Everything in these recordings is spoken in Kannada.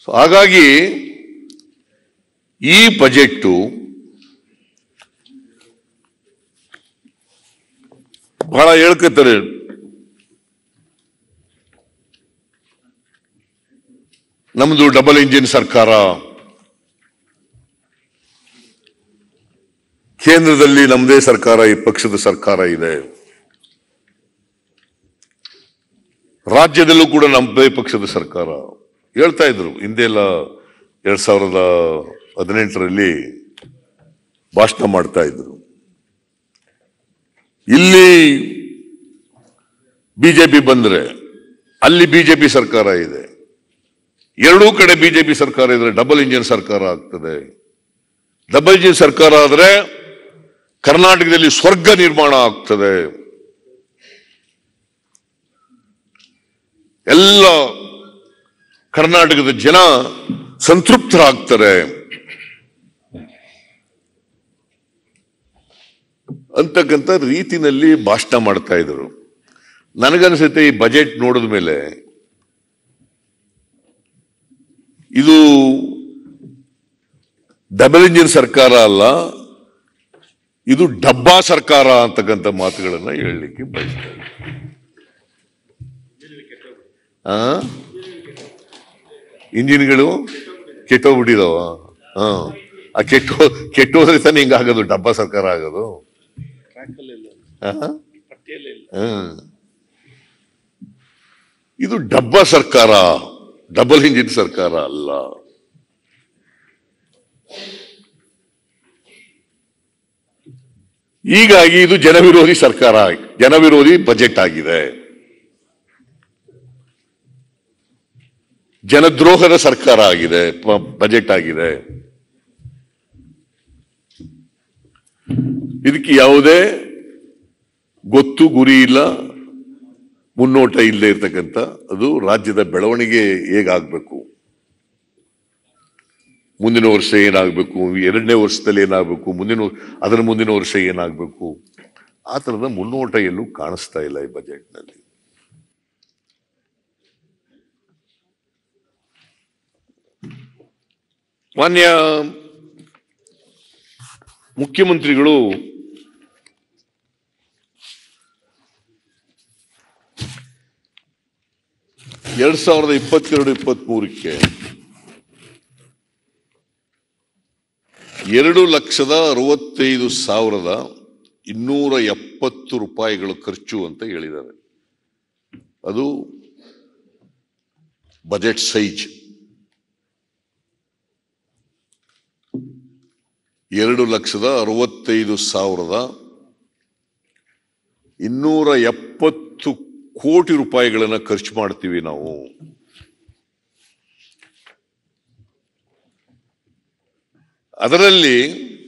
ಸೊ ಹಾಗಾಗಿ ಈ ಬಜೆಟ್ಟು ಬಹಳ ಹೇಳ್ಕತ್ತಾರೆ ನಮ್ದು ಡಬಲ್ ಇಂಜಿನ್ ಸರ್ಕಾರ ಕೇಂದ್ರದಲ್ಲಿ ನಮ್ಮದೇ ಸರ್ಕಾರ ಈ ಪಕ್ಷದ ಸರ್ಕಾರ ಇದೆ ರಾಜ್ಯದಲ್ಲೂ ಕೂಡ ನಮ್ಮದೇ ಪಕ್ಷದ ಸರ್ಕಾರ ಹೇಳ್ತಾ ಇದ್ರು ಹಿಂದೆಲ್ಲ ಎರಡ್ ಸಾವಿರದ ಹದಿನೆಂಟರಲ್ಲಿ ಭಾಷಣ ಮಾಡ್ತಾ ಇದ್ರು ಇಲ್ಲಿ ಬಿಜೆಪಿ ಬಂದ್ರೆ ಅಲ್ಲಿ ಬಿಜೆಪಿ ಸರ್ಕಾರ ಇದೆ ಎರಡೂ ಕಡೆ ಬಿಜೆಪಿ ಸರ್ಕಾರ ಇದ್ರೆ ಡಬಲ್ ಇಂಜಿನ್ ಸರ್ಕಾರ ಆಗ್ತದೆ ಡಬಲ್ ಇಂಜಿನ್ ಸರ್ಕಾರ ಆದ್ರೆ ಕರ್ನಾಟಕದಲ್ಲಿ ಸ್ವರ್ಗ ನಿರ್ಮಾಣ ಆಗ್ತದೆ ಎಲ್ಲ ಕರ್ನಾಟಕದ ಜನ ಸಂತೃಪ್ತರಾಗ್ತಾರೆ ಅಂತಕ್ಕಂಥ ರೀತಿನಲ್ಲಿ ಭಾಷಣ ಮಾಡ್ತಾ ಇದ್ರು ನನಗನ್ಸುತ್ತೆ ಈ ಬಜೆಟ್ ನೋಡಿದ ಮೇಲೆ ಇದು ಡಬಲ್ ಇಂಜಿನ್ ಸರ್ಕಾರ ಅಲ್ಲ ಇದು ಡಬ್ಬಾ ಸರ್ಕಾರ ಅಂತಕ್ಕಂಥ ಮಾತುಗಳನ್ನ ಹೇಳಲಿಕ್ಕೆ ಬಯಸ್ತೇನೆ ಆ ಇಂಜಿನ್ಗಳು ಕೆಟ್ಟೋಗ್ಬಿಟ್ಟಿದಾವ ಹಾ ಆ ಕೆಟ್ಟೋ ಕೆಟ್ಟೋದ್ರೆ ತಾನೇ ಹಿಂಗಾಗೋದು ಡಬ್ಬಾ ಸರ್ಕಾರ ಆಗೋದು ಆ? ಹ್ಮ್. ಇದು ಡಬ್ಬಾ ಸರ್ಕಾರ ಡಬಲ್ ಇಂಜಿನ್ ಸರ್ಕಾರ ಅಲ್ಲ ಹೀಗಾಗಿ ಇದು ಜನವಿರೋಧಿ ಸರ್ಕಾರ ಜನವಿರೋಧಿ ಬಜೆಟ್ ಆಗಿದೆ ಜನದ್ರೋಹದ ಸರ್ಕಾರ ಆಗಿದೆ ಪ- ಬಜೆಟ್ ಆಗಿದೆ ಇದಕ್ಕೆ ಯಾವುದೇ ಗೊತ್ತು ಗುರಿ ಇಲ್ಲ ಮುನ್ನೋಟ ಇಲ್ಲದೆ ಇರ್ತಕ್ಕಂಥ ಅದು ರಾಜ್ಯದ ಬೆಳವಣಿಗೆ ಹೇಗಾಗಬೇಕು ಮುಂದಿನ ವರ್ಷ ಏನಾಗಬೇಕು ಎರಡನೇ ವರ್ಷದಲ್ಲಿ ಏನಾಗಬೇಕು ಮುಂದಿನ ವರ್- ಅದರ ಮುಂದಿನ ವರ್ಷ ಏನಾಗಬೇಕು ಆ ಥರದ ಮುನ್ನೋಟ ಎಲ್ಲೂ ಕಾಣಿಸ್ತಾ ಇಲ್ಲ ಈ ಬಜೆಟ್ನಲ್ಲಿ ಮಾನ್ಯ ಮುಖ್ಯಮಂತ್ರಿಗಳು ಎರಡ್ ಸಾವಿರದ ಇಪ್ಪತ್ತೆರಡು ಇಪ್ಪತ್ತ್ ಮೂರಕ್ಕೆ ಎರಡು ಲಕ್ಷದ ಅರವತ್ತೈದು ಸಾವಿರದ ಇನ್ನೂರ ಎಪ್ಪತ್ತು ರೂಪಾಯಿಗಳ ಖರ್ಚು ಅಂತ ಹೇಳಿದ್ದಾರೆ ಅದು ಬಜೆಟ್ ಸೈಜ್ ಎರಡು ಲಕ್ಷದ ಅರವತ್ತೈದು ಸಾವಿರದ ಇನ್ನೂರ ಎಪ್ಪತ್ತು ಕೋಟಿ ರೂಪಾಯಿಗಳನ್ನ ಖರ್ಚು ಮಾಡ್ತೀವಿ ನಾವು ಅದರಲ್ಲಿ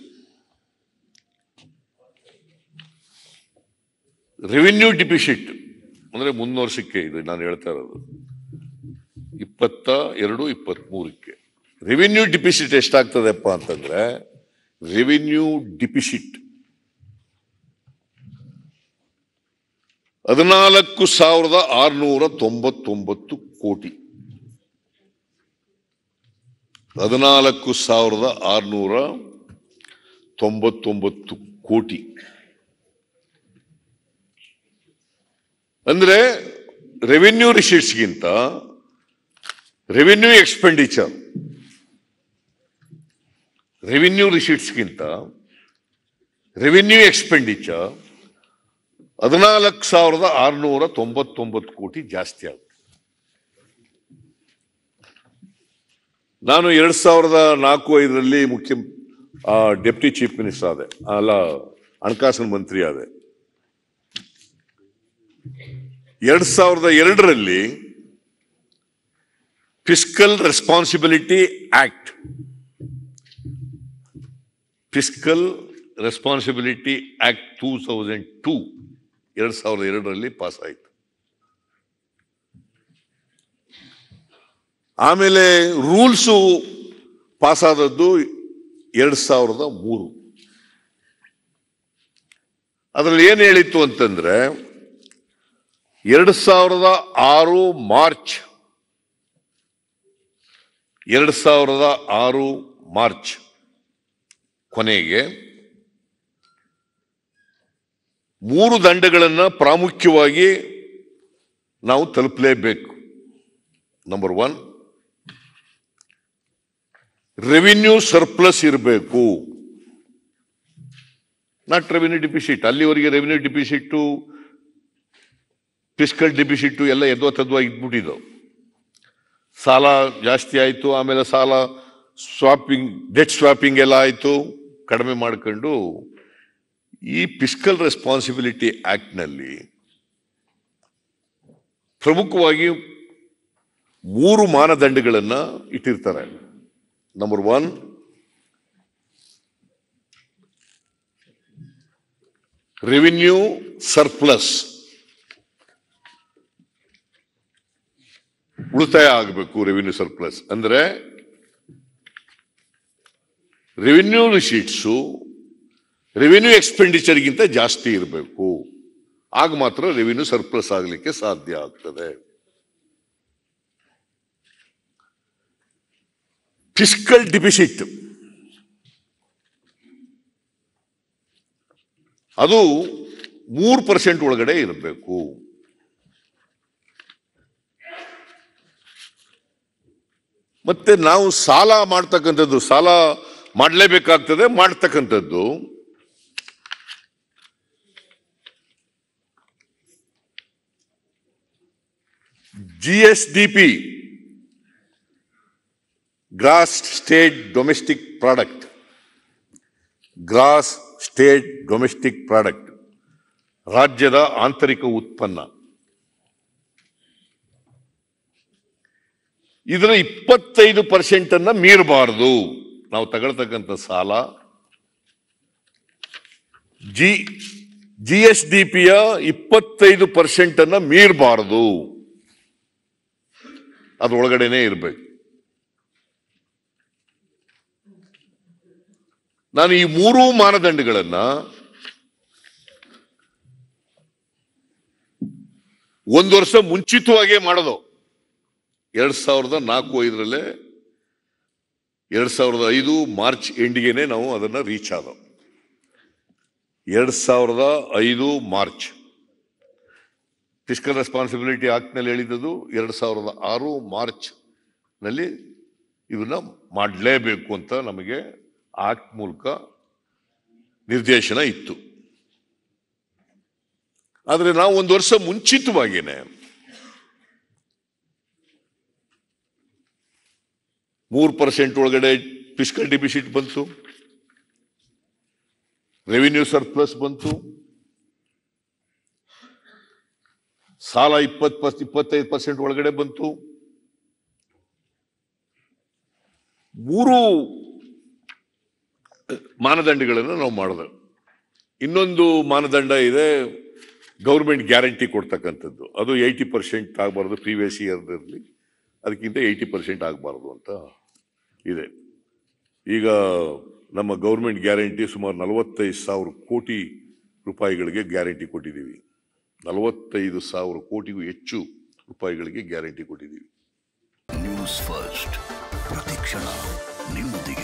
ರೆವಿನ್ಯೂ ಡಿಪಿಸಿಟ್ ಅಂದ್ರೆ ಮುಂದಿನ ವರ್ಷಕ್ಕೆ ಇದು ನಾನು ಹೇಳ್ತಾ ಇರೋದು ಇಪ್ಪತ್ತ ಎರಡು ಇಪ್ಪತ್ತ್ ಮೂರಕ್ಕೆ ರೆವಿನ್ಯೂ ಡಿಪಿಸಿಟ್ ಎಷ್ಟಾಗ್ತದೆಪ್ಪ ಅಂತಂದ್ರೆ ರೆವಿನ್ಯೂ ಡಿಪಿಸಿಟ್ ಹದಿನಾಲ್ಕು ಸಾವಿರದ ಆರುನೂರ ತೊಂಬತ್ತೊಂಬತ್ತು ಕೋಟಿ ಹದಿನಾಲ್ಕು ಸಾವಿರದ ಆರುನೂರ ತೊಂಬತ್ತೊಂಬತ್ತು ಕೋಟಿ ಅಂದ್ರೆ ರೆವಿನ್ಯೂ ರಿಸೀಟ್ಸ್ಗಿಂತ ರೆವಿನ್ಯೂ ಎಕ್ಸ್ಪೆಂಡಿಚರ್ ರೆವಿನ್ಯೂ ರಿಸೀಟ್ಸ್ಗಿಂತ ರೆವಿನ್ಯೂ ಎಕ್ಸ್ಪೆಂಡಿಚರ್ ಹದಿನಾಲ್ಕು ಸಾವಿರದ ಆರುನೂರ ತೊಂಬತ್ತೊಂಬತ್ತು ಕೋಟಿ ಜಾಸ್ತಿ ಆಗುತ್ತೆ ನಾನು ಎರಡ್ ಸಾವಿರದ ನಾಲ್ಕು ಐದರಲ್ಲಿ ಮುಖ್ಯ ಡೆಪ್ಟಿ ಚೀಫ್ ಮಿನಿಸ್ಟರ್ ಆದೆ ಅಲ್ಲ ಹಣಕಾಸಿನ ಮಂತ್ರಿ ಆದೆ ಎರಡ್ ಸಾವಿರದ ಎರಡರಲ್ಲಿ fiscal responsibility act fiscal responsibility act two thousand two ಎರಡ್ ಸಾವಿರದ ಎರಡರಲ್ಲಿ ಪಾಸ್ ಆಯಿತು ಆಮೇಲೆ ರೂಲ್ಸು ಪಾಸ್ ಆದದ್ದು ಎರಡ್ ಸಾವಿರದ ಮೂರು ಅದರಲ್ಲಿ ಏನು ಹೇಳಿತ್ತು ಅಂತಂದ್ರೆ ಎರಡ್ ಸಾವಿರದ ಆರು ಮಾರ್ಚ್ ಎರಡು ಸಾವಿರದ ಆರು ಮಾರ್ಚ್ ಕೊನೆಗೆ ಮೂರು ದಂಡಗಳನ್ನ ಪ್ರಾಮುಖ್ಯವಾಗಿ ನಾವು ತಲುಪಲೇಬೇಕು ನಂಬರ್ ಒನ್ ರೆವಿನ್ಯೂ ಸರ್ಪ್ಲಸ್ ಇರಬೇಕು ನಾಟ್ ರೆವಿನ್ಯೂ ಡಿಪಿಸಿಟ್ ಅಲ್ಲಿವರೆಗೆ ರೆವಿನ್ಯೂ ಡಿಪಿಸಿಟ್ಟು ಫಿಸ್ಕಲ್ ಡಿಪಿಸಿಟ್ಟು ಎಲ್ಲ ಎದ್ವ ತದ್ವ ಇದ್ಬಿಟ್ಟಿದ್ದು ಸಾಲ ಜಾಸ್ತಿ ಆಯಿತು ಆಮೇಲೆ ಸಾಲ ಸ್ವಾಪಿಂಗ್ ಡೆಟ್ ಸ್ವಾಪಿಂಗ್ ಎಲ್ಲ ಆಯಿತು ಕಡಿಮೆ ಮಾಡ್ಕೊಂಡು ಈ ಫಿಸ್ಕಲ್ ರೆಸ್ಪಾನ್ಸಿಬಿಲಿಟಿ ಆಕ್ಟ್ನಲ್ಲಿ ಪ್ರಮುಖವಾಗಿ ಮೂರು ಮಾನದಂಡಗಳನ್ನ ಇಟ್ಟಿರ್ತಾರೆ ನಂಬರ್ ಒನ್ ರೆವಿನ್ಯೂ ಸರ್ಪ್ಲಸ್ ಉಳಿತಾಯ ಆಗಬೇಕು ರೆವಿನ್ಯೂ ಸರ್ಪ್ಲಸ್ ಅಂದ್ರೆ ರೆವಿನ್ಯೂ ರಿಸೀಟ್ಸು ರೆವಿನ್ಯೂ ಎಕ್ಸ್ಪೆಂಡಿಚರ್ಗಿಂತ ಜಾಸ್ತಿ ಇರಬೇಕು ಆಗ ಮಾತ್ರ ರೆವಿನ್ಯೂ ಸರ್ಪ್ಲಸ್ ಆಗಲಿಕ್ಕೆ ಸಾಧ್ಯ ಆಗ್ತದೆ ಫಿಸ್ಕಲ್ ಡಿಪಿಸಿಟ್ ಅದು ಮೂರು ಪರ್ಸೆಂಟ್ ಒಳಗಡೆ ಇರಬೇಕು ಮತ್ತೆ ನಾವು ಸಾಲ ಮಾಡ್ತಕ್ಕಂಥದ್ದು ಸಾಲ ಮಾಡಲೇಬೇಕಾಗ್ತದೆ ಮಾಡ್ತಕ್ಕಂಥದ್ದು G S D P gross state domestic product gross state domestic product ರಾಜ್ಯದ ಆಂತರಿಕ ಉತ್ಪನ್ನ ಇದರ ಇಪ್ಪತ್ತೈದು ಪರ್ಸೆಂಟ್ ಅನ್ನ ಮೀರಬಾರದು ನಾವು ತಗೊಳ್ತಕ್ಕಂಥ ಸಾಲ ಜಿ ಜಿ ಎಸ್ ಡಿ ಪಿಯ ಇಪ್ಪತ್ತೈದು ಪರ್ಸೆಂಟ್ ಅನ್ನ ಮೀರಬಾರದು ಅದ್ರೊಳಗಡೆನೆ ಇರಬೇಕು ನಾನು ಈ ಮೂರೂ ಮಾನದಂಡಗಳನ್ನ ಒಂದು ವರ್ಷ ಮುಂಚಿತವಾಗೇ ಮಾಡೋದು ಎರಡ್ ಸಾವಿರದ ನಾಲ್ಕು ಐದರಲ್ಲೇ ಎರಡ್ ಸಾವಿರದ ಐದು ಮಾರ್ಚ್ ಎಂಡಿಗೆನೆ ನಾವು ಅದನ್ನ ರೀಚ್ ಆದ ಎರಡ್ ಸಾವಿರದ ಐದು ಮಾರ್ಚ್ ಫಿಸ್ಕಲ್ ರೆಸ್ಪಾನ್ಸಿಬಿಲಿಟಿ ಆಕ್ಟ್ನಲ್ಲಿ ಹೇಳಿದ್ದು ಎರಡ್ ಸಾವಿರದ ಆರು ಮಾರ್ಚ್ ನಲ್ಲಿ ಇದನ್ನ ಮಾಡಲೇಬೇಕು ಅಂತ ನಮಗೆ ಆಕ್ಟ್ ಮೂಲಕ ನಿರ್ದೇಶನ ಇತ್ತು ಆದರೆ ನಾವು ಒಂದು ವರ್ಷ ಮುಂಚಿತವಾಗಿಯೇ ಮೂರು ಪರ್ಸೆಂಟ್ ಒಳಗಡೆ ಫಿಸ್ಕಲ್ ಡಿಪಿಸಿಟ್ ಬಂತು ರೆವಿನ್ಯೂ ಸರ್ಪ್ಲಸ್ ಬಂತು ಸಾಲ ಇಪ್ಪತ್ ಪರ್ಸ್ ಇಪ್ಪತ್ತೈದು ಪರ್ಸೆಂಟ್ ಒಳಗಡೆ ಬಂತು ಮೂರು ಮಾನದಂಡಗಳನ್ನು ನಾವು ಮಾಡಿದೆ ಇನ್ನೊಂದು ಮಾನದಂಡ ಇದೆ ಗೌರ್ಮೆಂಟ್ ಗ್ಯಾರಂಟಿ ಕೊಡ್ತಕ್ಕಂಥದ್ದು ಅದು ಏಯ್ಟಿ ಪರ್ಸೆಂಟ್ ಆಗಬಾರ್ದು ಪ್ರೀವಿಯಸ್ ಇಯರ್ದಲ್ಲಿ ಅದಕ್ಕಿಂತ ಏಯ್ಟಿ ಪರ್ಸೆಂಟ್ ಆಗಬಾರ್ದು ಅಂತ ಇದೆ ಈಗ ನಮ್ಮ ಗೌರ್ಮೆಂಟ್ ಗ್ಯಾರಂಟಿ ಸುಮಾರು ನಲವತ್ತೈದು ಸಾವಿರ ಕೋಟಿ ರೂಪಾಯಿಗಳಿಗೆ ಗ್ಯಾರಂಟಿ ಕೊಟ್ಟಿದ್ದೀವಿ ನಲವತ್ತೈದು ಸಾವಿರ ಕೋಟಿಗೂ ಹೆಚ್ಚು ರೂಪಾಯಿಗಳಿಗೆ ಗ್ಯಾರಂಟಿ ಕೊಟ್ಟಿದ್ದೀವಿ ನ್ಯೂಸ್ ಫಸ್ಟ್ ಪ್ರತಿಕ್ಷಣ ನಿಮ್ಮೊಂದಿಗೆ